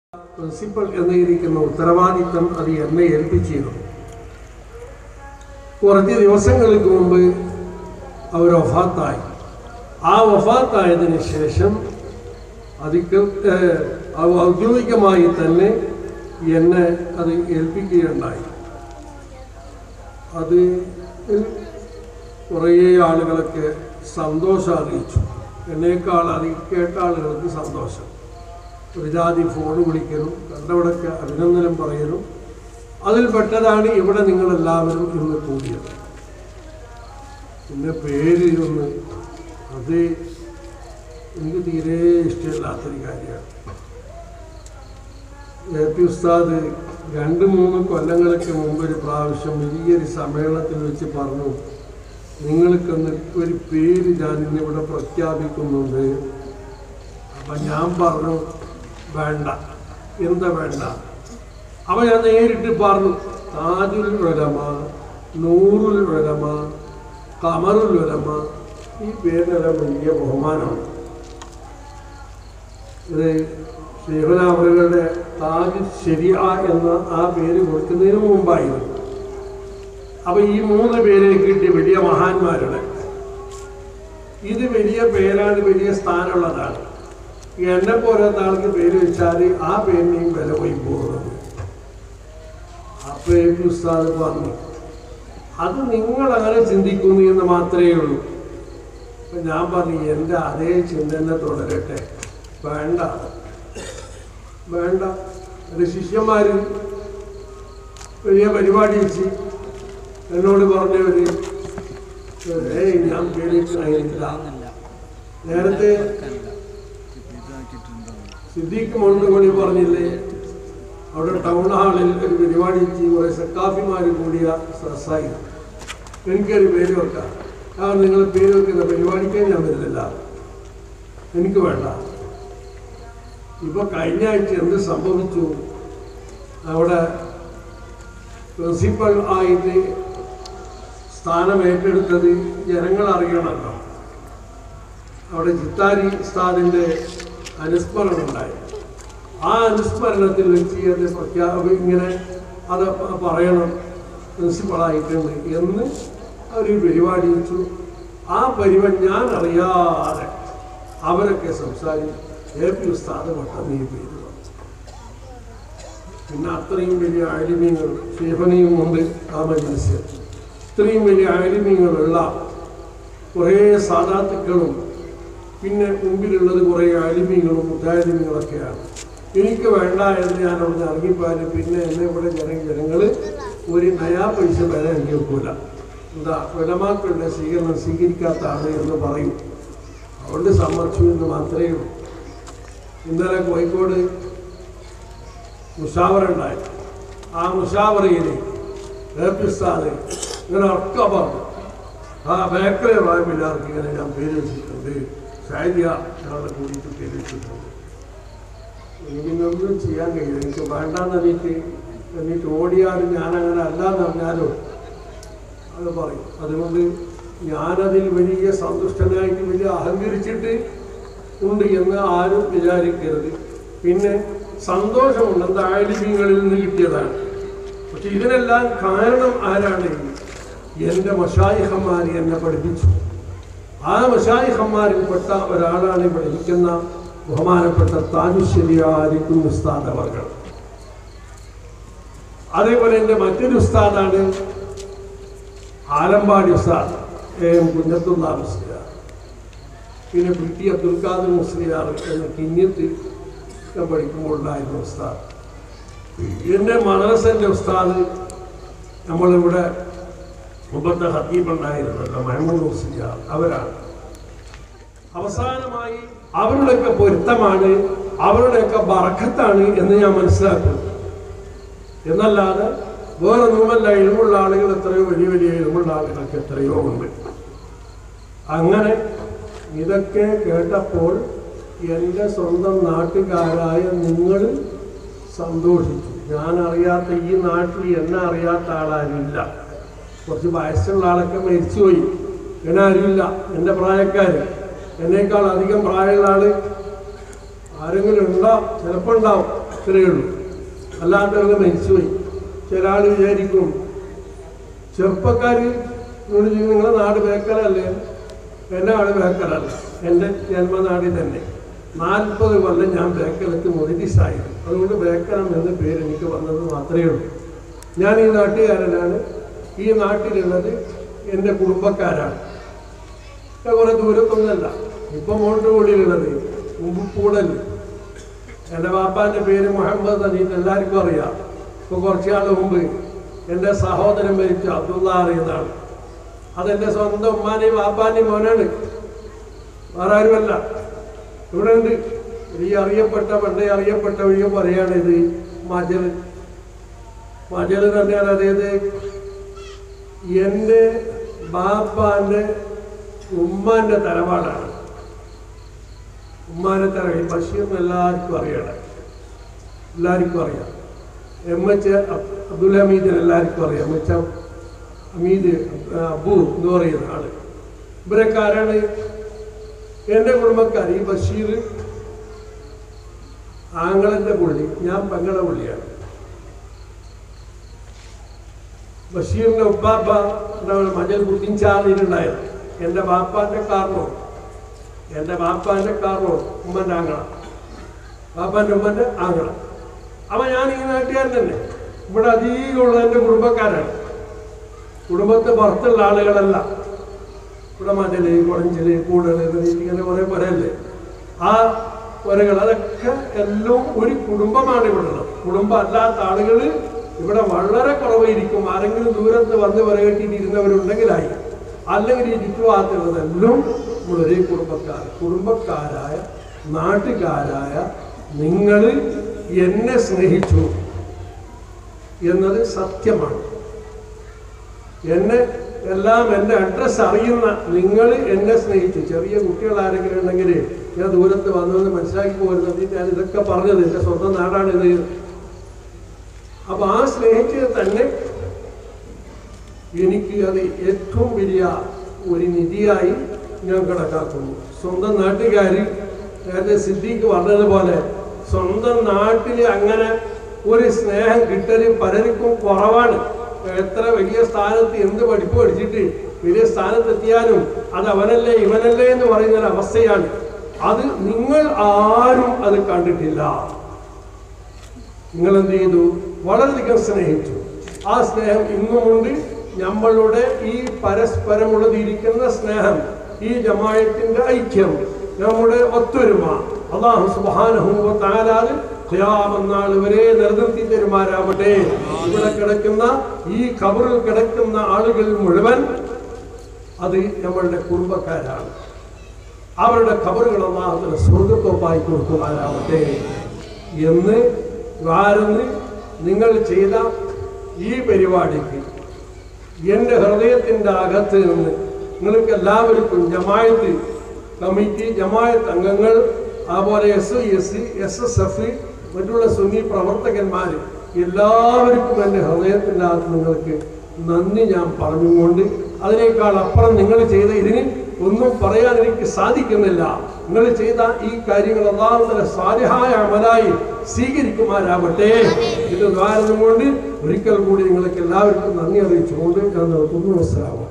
Principal എന്നിരിക്കുന്ന ഉത്തരവാദിത്തം അത് എന്നെ ഏൽപ്പിച്ചിരുന്നു കുറച്ച് ദിവസങ്ങൾക്ക് മുമ്പ് അവർ വഫാത്തായി ആ വഫാത്തായതിന് ശേഷം അതിക്ക് ഏഹ്, അത് ഔദ്യോഗികമായി തന്നെ എന്നെ അത് ഏൽപ്പിക്കുകയുണ്ടായി അത് കുറേ ആളുകളൊക്കെ സന്തോഷം അറിയിച്ചു എന്നേക്കാൾ അത് കേട്ട ആളുകൾക്ക് സന്തോഷം ഒരു ജാതി ഫോൺ വിളിക്കലും കണ്ടവിടൊക്കെ അഭിനന്ദനം പറയലും അതിൽ പെട്ടതാണ് ഇവിടെ നിങ്ങളെല്ലാവരും ഇന്ന് കൂടിയത് പിന്നെ പേര് ഒന്ന് അത് എനിക്ക് തീരെ ഇഷ്ടമില്ലാത്തൊരു കാര്യമാണ് എ പി ഉസ്താദ് രണ്ട് മൂന്ന് കൊല്ലങ്ങൾക്ക് മുമ്പ് ഒരു പ്രാവശ്യം വലിയൊരു സമ്മേളനത്തിൽ വെച്ച് പറഞ്ഞു നിങ്ങൾക്കൊന്ന് ഒരു പേര് ഞാൻ ഇന്നിവിടെ പ്രഖ്യാപിക്കുന്നുണ്ട് അപ്പം ഞാൻ പറഞ്ഞു വേണ്ട എന്താ വേണ്ട അപ്പം ഞാൻ നേരിട്ട് പറഞ്ഞു താജുൽ ഉലമ നൂറുൽ ഉലമ കമറുൽ ഉലമ ഈ പേരിനെല്ലാം വലിയ ബഹുമാനമാണ് ഇത് ശേഖരാമരുടെ താജ് ശരിയ എന്ന ആ പേര് കൊടുക്കുന്നതിന് മുമ്പായിരുന്നു അപ്പൊ ഈ മൂന്ന് പേരെ കിട്ടിയ വലിയ മഹാന്മാരുടെ ഇത് വലിയ പേരാണ് വലിയ സ്ഥാനമുള്ളതാണ് എന്നെ പോലത്തെ ആൾക്ക് പേര് വെച്ചാൽ ആ പേരിനെയും വില പോയി പോകുന്നത് അപ്പൊ എ പി ഉസ്താദ് പറഞ്ഞു അത് നിങ്ങൾ അങ്ങനെ ചിന്തിക്കുന്നു എന്ന് മാത്രമേ ഉള്ളൂ അപ്പൊ ഞാൻ പറഞ്ഞു എൻ്റെ അതേ ചിന്തനെ തുടരട്ടെ വേണ്ട വേണ്ട ഒരു ശിഷ്യന്മാര് വലിയ പരിപാടി വെച്ച് എന്നോട് പറഞ്ഞവര് ഏയ് ഞാൻ പേടിക്കുന്നില്ല നേരത്തെ സിദ്ദീഖ് മൊണ്ടുമണി പറഞ്ഞില്ലേ അവിടെ ടൗൺ ഹാളിൽ ഒരു പരിപാടി വെച്ച് കുറെ സക്കാഫിമാർ കൂടിയ സസായി എനിക്കൊരു പേര് വെക്കാം കാരണം നിങ്ങൾ പേര് വെക്കുന്ന പരിപാടിക്കേ ഞാൻ വരുന്നില്ല എനിക്ക് വേണ്ട ഇപ്പൊ കഴിഞ്ഞ ആഴ്ച എന്ത് സംഭവിച്ചു അവിടെ പ്രിൻസിപ്പൽ ആയിട്ട് സ്ഥാനം ഏറ്റെടുത്തത് ജനങ്ങൾ അറിയണമല്ലോ അവിടെ ചിത്താരി ഉസ്താദിന്റെ അനുസ്മരണം ഉണ്ടായി ആ അനുസ്മരണത്തിൽ വെച്ച് അത് പ്രഖ്യാപി ഇങ്ങനെ അത് പ- പറയണം പ്രിൻസിപ്പളായിട്ടുണ്ട് എന്ന് അവർ പരിപാടി വെച്ചു ആ പരിപാടി ഞാൻ അറിയാതെ അവരൊക്കെ സംസാരിച്ചു എ പി ഉസ്താദ് പെട്ടെന്ന് ഈ പേര് പറഞ്ഞു. പിന്നെ അത്രയും വലിയ ആലിമ്യങ്ങൾ ഷേഫനയും ഉണ്ട് ആ മനുഷ്യർ ഇത്രയും വലിയ ആലിമ്യങ്ങളുള്ള കുറേ സാധാത്തുക്കളും പിന്നെ മുമ്പിലുള്ളത് കുറേ ആലിമ്യങ്ങളും മുത്താലിമ്യങ്ങളൊക്കെയാണ് എനിക്ക് വേണ്ട എന്ന് ഞാൻ അവിടെ ഇറങ്ങിപ്പോയാൽ പിന്നെ എന്നെ ഇവിടെ ജന ജനങ്ങൾ ഒരു നയാ പൈസ വരെ എനിക്ക് വെക്കൂല എന്താ വിലമാക്കളുടെ സ്വീകരണം സ്വീകരിക്കാത്ത ആള് എന്ന് പറയും അതുകൊണ്ട് സമ്മതിച്ചു എന്ന് മാത്രമേ ഉള്ളൂ ഇന്നലെ കോഴിക്കോട് മുഷാവറ ഉണ്ടായി ആ മുഷാവറയിൽ ഏപ്പിസ്ഥാന് ഇങ്ങനെ ഒക്കെ പറഞ്ഞു ആ ബേക്കറി റാമില്ലാർക്ക് ഇങ്ങനെ ഞാൻ പേര് വെച്ചിട്ടുണ്ട് ഷാരിയ ഞങ്ങളെ കൂടിയിട്ട് പേര് വെച്ചിട്ടുണ്ട് എനിക്കൊന്നും ചെയ്യാൻ കഴിയില്ല എനിക്ക് വേണ്ടാന്ന് എന്നിട്ട് എന്നിട്ട് ഓടിയാലും ഞാനങ്ങനെ അല്ലാന്ന് പറഞ്ഞാലോ അത് പറയും അതുകൊണ്ട് ഞാനതിൽ വലിയ സന്തുഷ്ടനായിട്ട് വലിയ അഹങ്കരിച്ചിട്ട് ഉണ്ട് എന്ന് ആരും വിചാരിക്കരുത് പിന്നെ സന്തോഷമുണ്ട് എന്താ ആലിമ്യങ്ങളിൽ നിന്ന് കിട്ടിയതാണ് പക്ഷെ ഇതിനെല്ലാം കാരണം ആരാണ് എൻ്റെ മഷായിഹന്മാർ എന്നെ പഠിപ്പിച്ചു ആ മഷായിഹന്മാരിൽപ്പെട്ട ഒരാളാണ് ഇവിടെ ഇരിക്കുന്ന ബഹുമാനപ്പെട്ട താനുശ്ശേരിയായിരിക്കും ഉസ്താദ് അവർകൾ അതേപോലെ എൻ്റെ മറ്റൊരു ഉസ്താദാണ് ആലമ്പാടി ഉസ്താദ് എ എം കുഞ്ഞത്തുള്ള മുസ്ലിയാർ പിന്നെ പി ടി അബ്ദുൽ ഖാദർ മുസ്ലിയാർ എന്ന കിഞ്ഞത്ത് ഞാൻ പഠിക്കുമ്പോൾ ഉണ്ടായിരുന്ന ഉസ്താദ് എൻ്റെ മദ്രസൻ്റെ ഉസ്താദ് നമ്മളിവിടെ മുമ്പത്തെ ഹത്തീബ് ഉണ്ടായിരുന്നല്ലോ മഹമ്മൂദ് മുസ്ലിയാർ അവരാണ് അവസാനമായി അവരുടെയൊക്കെ പൊരുത്തമാണ് അവരുടെയൊക്കെ ബറക്കത്താണ് എന്ന് ഞാൻ മനസ്സിലാക്കുന്നു എന്നല്ലാതെ വേറെ ഒന്നുമല്ല ഇഴിമുള്ള ആളുകൾ എത്രയോ വലിയ വലിയ ഇഴിമുള്ള ആളുകൾക്ക് എത്രയോ ഉണ്ട് അങ്ങനെ ഇതൊക്കെ കേട്ടപ്പോൾ എൻ്റെ സ്വന്തം നാട്ടുകാരായ നിങ്ങൾ സന്തോഷിച്ചു ഞാൻ അറിയാത്ത ഈ നാട്ടിൽ എന്നെ അറിയാത്ത ആളാരുമില്ല കുറച്ച് വയസ്സുള്ള ആളൊക്കെ മരിച്ചുപോയി എന്നെ ആരുമില്ല എൻ്റെ പ്രായക്കാർ എന്നേക്കാൾ അധികം പ്രായമുള്ള ആള് ആരെങ്കിലും ഉണ്ടാവും ചിലപ്പോൾ ഉണ്ടാവും ഇത്രയേ ഉള്ളൂ അല്ലാത്തവർക്ക് മരിച്ചുപോയി ചില ആൾ വിചാരിക്കും ചെറുപ്പക്കാർ എന്നോട് ചോദിക്കും നിങ്ങളെ നാട് ബേക്കലല്ലേ എൻ്റെ നാട് ബേക്കലല്ല എൻ്റെ ജന്മനാടിൽ തന്നെ നാൽപ്പത് കൊല്ലം ഞാൻ ബേക്കലത്ത് മൊതിരിസായിരുന്നു അതുകൊണ്ട് ബേക്കലം എന്ന പേര് എനിക്ക് വന്നത് മാത്രമേ ഉള്ളൂ ഞാൻ ഈ നാട്ടുകാരനാണ് ഈ നാട്ടിലുള്ളത് എൻ്റെ കുടുംബക്കാരാണ് ഞാൻ കുറെ ദൂരത്തൊന്നല്ല ഇപ്പൊ മോണ്ട് കൂടിയുള്ളത് മുമ്പ് കൂടൽ എൻ്റെ വാപ്പാന്റെ പേര് മുഹമ്മദ് അനീൻ എല്ലാവർക്കും അറിയാം ഇപ്പൊ കുറച്ച് നാൾ മുമ്പ് എൻ്റെ സഹോദരൻ മരിച്ചു അബ്ദുള്ള അറിയുന്നതാണ് അതെൻ്റെ സ്വന്തം ഉമ്മാനെയും വാപ്പാനെയും മോനാണ് വേറെ ആരുമല്ല ഇവിടെ ഉണ്ട് ഈ അറിയപ്പെട്ട പണ്ടേ അറിയപ്പെട്ട വഴിയും പറയാണ് ഇത് മജൽ മജൽ തന്നെയാണ് അതായത് എൻ്റെ ബാപ്പാന്റെ ഉമ്മാന്റെ തലപാടാണ് ഉമ്മാന്റെ തല ഈ ബഷീർ എല്ലാവർക്കും അറിയണം എല്ലാവർക്കും അറിയാം എം എച്ച് അബ്ദുൽ ഹമീദിന് എല്ലാവർക്കും അറിയാം എം എച്ച് ഹമീദ് അബു എന്ന് പറയുന്ന ആള് ഇവരൊക്കെ ആരാണ് എൻ്റെ കുടുംബക്കാർ ഈ ബഷീർ ആങ്ങളന്റെ പുള്ളി ഞാൻ പെങ്ങളെ പുള്ളിയാണ് ബഷീറിന്റെ ഉപ്പാപ്പ ഉണ്ടാവുന്ന മജൽ കുത്തിൻചാറിലുണ്ടായത് എൻ്റെ ബാപ്പാന്റെ കാർണോ എൻ്റെ ബാപ്പാന്റെ കാർണോ ഉമ്മന്റെ ആങ്ങള ബാപ്പാന്റെ ഉമ്മന്റെ ആങ്ങള അപ്പൊ ഞാൻ ഈ നാട്ടുകാരൻ തന്നെ ഇവിടെ അധികമുള്ള എൻ്റെ കുടുംബക്കാരാണ് കുടുംബത്തെ പുറത്തുള്ള ആളുകളല്ല ഇവിടെ മജല് കുളഞ്ചല് കൂടല് ഇങ്ങനെ കുറെ പുരല്ലേ ആ പുരകൾ അതൊക്കെ എല്ലാം ഒരു കുടുംബമാണ് ഇവിടെ ഉള്ളത് കുടുംബം അല്ലാത്ത ആളുകൾ ഇവിടെ വളരെ കുറവായിരിക്കും ആരെങ്കിലും ദൂരത്ത് വന്ന് പുരകെട്ടിയിരുന്നവരുണ്ടെങ്കിലായി അല്ലെങ്കിൽ ഈ ചുറ്റുഭാഗത്തുള്ളതെല്ലാം നമ്മൾ ഒരേ കുടുംബക്കാർ കുടുംബക്കാരായ നാട്ടുകാരായ നിങ്ങൾ എന്നെ സ്നേഹിച്ചു എന്നത് സത്യമാണ് എന്നെ എല്ലാം എൻ്റെ അഡ്രസ്സ് അറിയുന്ന നിങ്ങൾ എന്നെ സ്നേഹിച്ചു ചെറിയ കുട്ടികൾ ആരെങ്കിലും ഉണ്ടെങ്കിൽ ഞാൻ ദൂരത്ത് വന്നതെന്ന് മനസ്സിലാക്കി പോരുന്നത് ഞാൻ ഇതൊക്കെ പറഞ്ഞത് എൻ്റെ സ്വന്തം നാടാണ് ഇത് അപ്പൊ ആ സ്നേഹിച്ചത് തന്നെ എനിക്ക് അത് ഏറ്റവും വലിയ ഒരു നിധിയായി ഞാൻ കണക്കാക്കുന്നു സ്വന്തം നാട്ടുകാർ നേരത്തെ സിദ്ദീഖ് പറഞ്ഞതുപോലെ സ്വന്തം നാട്ടിൽ അങ്ങനെ ഒരു സ്നേഹം കിട്ടല് പലർക്കും കുറവാണ് എത്ര വലിയ സ്ഥാനത്ത് എന്ത് പഠിപ്പ് പഠിച്ചിട്ട് വലിയ സ്ഥാനത്തെത്തിയാലും അത് അവനല്ലേ ഇവനല്ലേ എന്ന് പറയുന്ന ഒരു അവസ്ഥയാണ് അത് നിങ്ങൾ ആരും അത് കണ്ടിട്ടില്ല നിങ്ങൾ എന്ത് ചെയ്തു വളരെയധികം സ്നേഹിച്ചു ആ സ്നേഹം ഇന്നുമുണ്ട് നമ്മളുടെ ഈ പരസ്പരമുള്ളതിരിക്കുന്ന സ്നേഹം ഈ ജമായത്തിന്റെ ഐക്യം നമ്മുടെ ഒത്തൊരുമ അള്ളാഹു സുബാനഹു താലാൽ ഖിയാമന്നാൾ വരെ നിലനിർത്തി തരുമാരാവട്ടെ ഇവിടെ കിടക്കുന്ന ഈ കബറിൽ കിടക്കുന്ന ആളുകൾ മുഴുവൻ അത് നമ്മളുടെ കുടുംബക്കാരാണ് അവരുടെ ഖബറുകൾ അള്ളാഹുവിന്റെ സ്വർഗത്തോപ്പായി കൊടുക്കുമാരാവട്ടെ എന്ന് വാരുന്ന് നിങ്ങൾ ചെയ്ത ഈ പരിപാടിക്ക് എൻ്റെ ഹൃദയത്തിൻ്റെ അകത്ത് നിന്ന് നിങ്ങൾക്ക് എല്ലാവർക്കും ജമായത്ത് കമ്മിറ്റി ജമായത്ത് അംഗങ്ങൾ അതുപോലെ S S C S S F മറ്റുള്ള സുന്നി പ്രവർത്തകന്മാർ എല്ലാവർക്കും എൻ്റെ ഹൃദയത്തിൻ്റെ അകത്ത് നിങ്ങൾക്ക് നന്ദി ഞാൻ പറഞ്ഞുകൊണ്ട് അതിനേക്കാൾ അപ്പുറം നിങ്ങൾ ചെയ്ത ഇതിന് ഒന്നും പറയാൻ എനിക്ക് സാധിക്കുന്നില്ല നിങ്ങൾ ചെയ്ത ഈ കാര്യങ്ങൾ അള്ളാഹുവിന്റെ സാലിഹായ അമലായി സ്വീകരിക്കുമാരാവട്ടെ ഇത് ദ്വാരം കൊണ്ട് ഒരിക്കൽ കൂടി നിങ്ങൾക്ക് എല്ലാവർക്കും നന്ദി അറിയിച്ചുകൊണ്ട് ഞാൻ നിർത്തുന്നു അസ്സലാമു